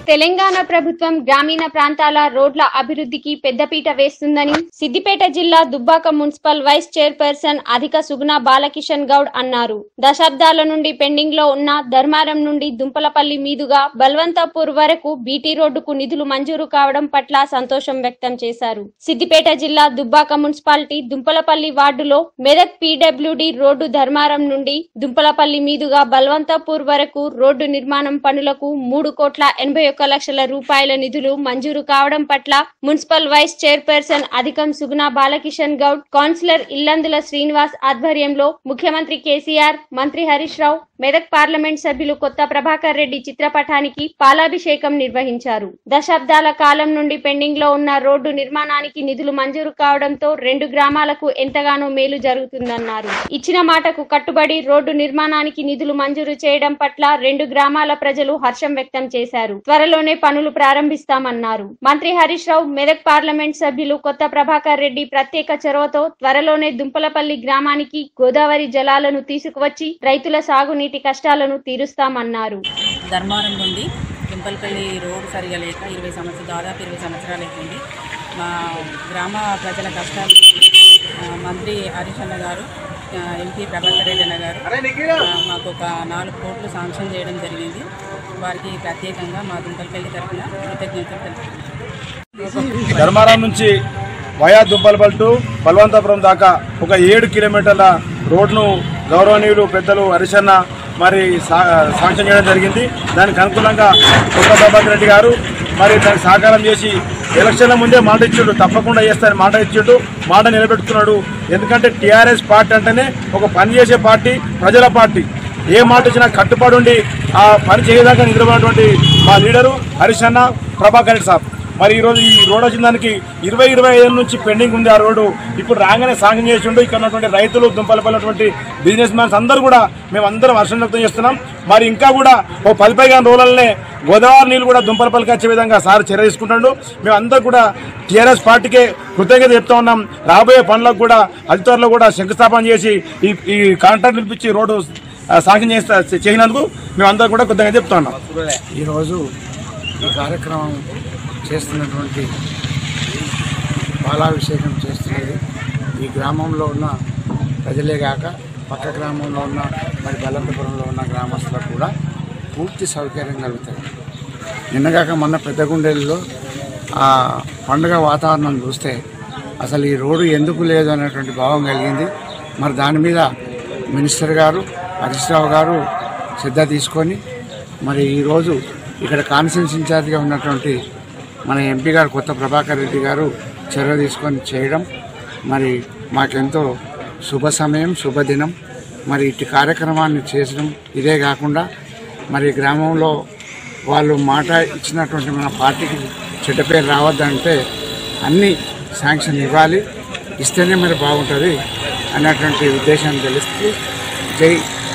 తెలంగాణ ప్రభుత్వం గ్రామీణ ప్రాంతాల రోడ్ల అభివృద్ధికి పెద్దపీట వేస్తుందని సిద్దిపేట జిల్లా దుబ్బాక మున్సిపల్ వైస్ చైర్పర్సన్ అధిక సుగుణ బాలకిషన్ గౌడ్ అన్నారు దశాబ్దాల నుండి పెండింగ్ లో ఉన్న ధర్మారం నుండి దుంపలపల్లి మీదుగా బల్వంతపూర్ వరకు బీటీ రోడ్డుకు నిధులు మంజూరు కావడం పట్ల సంతోషం వ్యక్తం చేశారు సిద్దిపేట జిల్లా దుబ్బాక మున్సిపాలిటీ దుంపలపల్లి వార్డులో మెదక్ పీడబ్ల్యూడి రోడ్డు ధర్మారం నుండి దుంపలపల్లి మీదుగా బల్వంతపూర్ వరకు రోడ్డు నిర్మాణం పనులకు మూడు కోట్ల ఎనభై ఒక్క లక్షల రూపాయల నిధులు మంజూరు కావడం పట్ల municipal vice chairperson Adhikam Suguna Balakishan Goud councillor Illandula Srinivas ఆధ్వర్యంలో ముఖ్యమంత్రి కేసీఆర్ మంత్రి హరీష్ రావు మెదక్ పార్లమెంట్ సభ్యులు కొత్త ప్రభాకర్ రెడ్డి చిత్రపటానికి పాలాభిషేకం నిర్వహించారు దశాబ్దాల కాలం నుండి పెండింగ్ లో ఉన్న రోడ్డు నిర్మాణానికి నిధులు మంజూరు కావడంతో రెండు గ్రామాలకు ఎంతగానో మేలు జరుగుతుందన్నారు ఇచ్చిన మాటకు కట్టుబడి రోడ్డు నిర్మాణానికి నిధులు మంజూరు చేయడం పట్ల రెండు గ్రామాల ప్రజలు హర్షం వ్యక్తం చేశారు త్వరలోనే పనులు ప్రారంభిస్తామన్నారు మంత్రి హరీష్ రావు మెదక్ పార్లమెంట్ సభ్యులు కొత్త ప్రభాకర్ రెడ్డి ప్రత్యేక చొరవతో త్వరలోనే దుంపలపల్లి గ్రామానికి గోదావరి జలాలను తీసుకువచ్చి రైతుల సాగునీటి కష్టాలను తీరుస్తామన్నారు ధర్మారం నుండి పింపల్పల్లి రోడ్డు సరిగా లేక ఇరవై సంవత్సరాలు దాదాపు ఇరవై సంవత్సరాలు అవుతుంది మా గ్రామ ప్రజల కష్టాలు ఆ, మంత్రి హరీష్ అన్న గారు ఆ, ఎంపీ ప్రభాకర్ రెడ్డి అన్న గారు ఆ, మాకు ఒక నాలుగు కోట్లు శాంక్షన్ చేయడం జరిగింది వారికి ప్రత్యేకంగా మా దుంపల్పల్లి తరఫున కృతజ్ఞతలు తెలుపుతున్నాను ధర్మారం నుంచి వయా దుబ్బలపల్ టు బల్వంతపురం దాకా ఒక ఏడు కిలోమీటర్ల రోడ్ను గౌరవనీయులు పెద్దలు హరిశన్న మరి సా- శాంక్షన్ చేయడం జరిగింది దానికి అనుకూలంగా కొత్త ప్రభాకర్ రెడ్డి గారు మరి దానికి సహకారం చేసి ఎలక్షన్ల ముందే మాట ఇచ్చాడు తప్పకుండా చేస్తారని మాట ఇచ్చాడు మాట నిలబెట్టుకున్నాడు ఎందుకంటే టీఆర్ఎస్ పార్టీ అంటేనే ఒక పని చేసే పార్టీ ప్రజల పార్టీ ఏ మాట ఇచ్చినా కట్టుబడి ఉండి ఆ పని చేయదాకా నిద్రపోయినటువంటి మా లీడరు హరిశన్న ప్రభాకర్ రెడ్డి సాబ్ మరి ఈరోజు ఈ రోడ్ వచ్చిన దానికి ఇరవై ఇరవై ఐదు నుంచి పెండింగ్ ఉంది ఆ రోడ్డు ఇప్పుడు రాగానే సాంక్షన్ చేసి ఉండు ఇక్కడ ఉన్నటువంటి రైతులు దుంపలపల్లినటువంటి బిజినెస్ మ్యాన్స్ అందరూ కూడా మేము అందరం హర్షం వ్యక్తం చేస్తున్నాం మరి ఇంకా కూడా ఓ పది పైగా రోజులనే గోదావరి నీళ్ళు కూడా దుంపలపల్లికి వచ్చే విధంగా సార్ చర్య తీసుకుంటాడు మేము అందరూ కూడా టీఆర్ఎస్ పార్టీకే కృతజ్ఞత చెప్తా ఉన్నాం రాబోయే పనులకు కూడా అతి త్వరలో కూడా శంకుస్థాపన చేసి ఈ ఈ కాంట్రాక్ట్ పిలిపించి రోడ్డు ఆ, సాంక్షన్ చేస్తా చేసినందుకు మేము అందరూ కూడా కృతజ్ఞత చెప్తా ఉన్నాం ఈరోజు ఈ కార్యక్రమం చేస్తున్నటువంటి పాలాభిషేకం చేస్తున్నది ఈ గ్రామంలో ఉన్న ప్రజలే కాక పక్క గ్రామంలో ఉన్న మరి బలంతపురంలో ఉన్న గ్రామస్తులకు కూడా పూర్తి సౌకర్యం కలుగుతుంది నిన్నగాక మొన్న పెద్దగుండెల్లో ఆ పండుగ వాతావరణం చూస్తే అసలు ఈ రోడ్డు ఎందుకు లేదు అనేటువంటి భావం కలిగింది మరి దాని మీద మినిస్టర్ గారు హరీష్ రావు గారు శ్రద్ధ తీసుకొని మరి ఈరోజు ఇక్కడ కాన్ఫరెన్స్ ఇన్ఛార్జిగా ఉన్నటువంటి మన ఎంపీ గారు కొత్త ప్రభాకర్ రెడ్డి గారు చర్య తీసుకొని చేయడం మరి మాకెంతో శుభ సమయం శుభదినం మరి ఇటు కార్యక్రమాన్ని చేసడం ఇదే కాకుండా మరి గ్రామంలో వాళ్ళు మాట ఇచ్చినటువంటి మన పార్టీకి చెడ్డ పేరు రావద్దంటే అన్ని శాంక్షన్ ఇవ్వాలి ఇస్తేనే మరి బాగుంటుంది అన్నటువంటి ఉద్దేశాన్ని తెలుస్తూ జై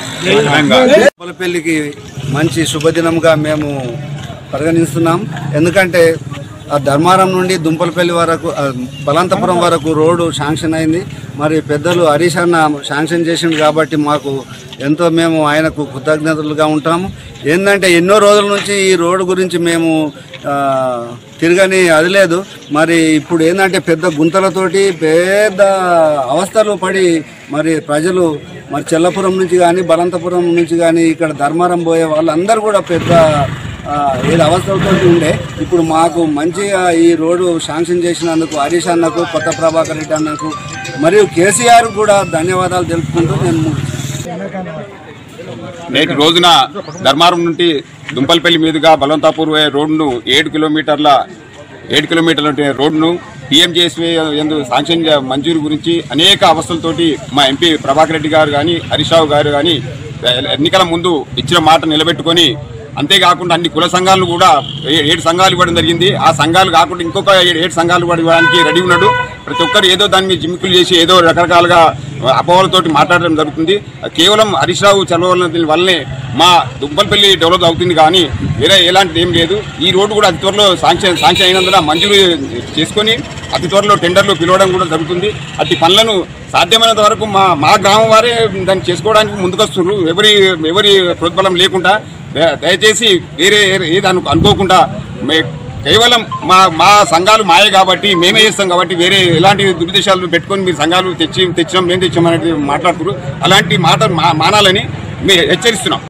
పెళ్లికి మంచి శుభదినంగా మేము పరిగణిస్తున్నాం ఎందుకంటే ఆ ధర్మారం నుండి దుంపలపల్లి వరకు ఆ, బలంతపురం వరకు రోడ్డు శాంక్షన్ అయింది మరి పెద్దలు హరీష్ అన్న శాంక్షన్ చేసిండు కాబట్టి మాకు ఎంతో మేము ఆయనకు కృతజ్ఞతలుగా ఉంటాము ఏంటంటే ఎన్నో రోజుల నుంచి ఈ రోడ్డు గురించి మేము ఆ, తిరగని అది లేదు మరి ఇప్పుడు ఏంటంటే పెద్ద గుంతలతోటి పెద్ద అవస్థలు పడి మరి ప్రజలు మరి చెల్లపురం నుంచి కానీ బలంతపురం నుంచి కానీ ఇక్కడ ధర్మారం పోయే వాళ్ళందరూ కూడా పెద్ద ఆ, ఏది అవస్థలతో ఉండే ఇప్పుడు మాకు మంచిగా ఈ రోడ్డు శాంక్షన్ చేసినందుకు హరీష్ అన్నకు కొత్త ప్రభాకర్ రెడ్డి అన్నకు మరియు కేసీఆర్ కూడా ధన్యవాదాలు తెలుపుకుంటూ నేను ముగిస్తున్నాను. నేటి రోజున ధర్మారం నుండి దుంపలపల్లి మీదుగా బలవంతాపూర్ పోయే రోడ్డును ఏడు కిలోమీటర్ల ఏడు కిలోమీటర్ల రోడ్డును పిఎంజేఎస్వై ఎందు శాంక్షన్ మంజూరు గురించి అనేక అవస్థలతోటి మా ఎంపీ ప్రభాకర్ రెడ్డి గారు కానీ హరీష్ రావు గారు కానీ ఎన్నికల ముందు ఇచ్చిన మాట నిలబెట్టుకొని అంతేకాకుండా అన్ని కుల సంఘాలను కూడా ఏ- ఏడు సంఘాలు ఇవ్వడం జరిగింది ఆ సంఘాలు కాకుండా ఇంకొక ఏడు ఏడు సంఘాలు కూడా ఇవ్వడానికి రెడీ ఉన్నాడు ప్రతి ఒక్కరు ఏదో దాని మీద జిమ్మికులు చేసి ఏదో రకరకాలుగా అపోహలతోటి మాట్లాడడం జరుగుతుంది కేవలం హరీష్ రావు చదవడం వల్లనే మా దుబ్బలపల్లి డెవలప్ అవుతుంది కానీ వేరే ఎలాంటిది ఏం లేదు ఈ రోడ్డు కూడా అతి త్వరలో శాంక్షన్ శాంక్షన్ అయినందున మంజూరు చేసుకొని అతి త్వరలో టెండర్లు పిలవడం కూడా జరుగుతుంది అట్టి పనులను సాధ్యమైనంత వరకు మా మా గ్రామం వారే దాన్ని చేసుకోవడానికి ముందుకొస్తున్నారు ఎవరి ఎవరి ప్రోద్బలం లేకుండా దయ- దయచేసి వేరే ఏది అను అనుకోకుండా మే- కేవలం మా మా సంఘాలు మాయే కాబట్టి మేమే చేస్తాం కాబట్టి వేరే ఎలాంటి దురుద్దేశాలు పెట్టుకొని మీరు సంఘాలు తెచ్చి తెచ్చినాం మేము తెచ్చాం అనేది మాట్లాడుతున్నారు అలాంటి మాట మా- మానాలని మేము హెచ్చరిస్తున్నాం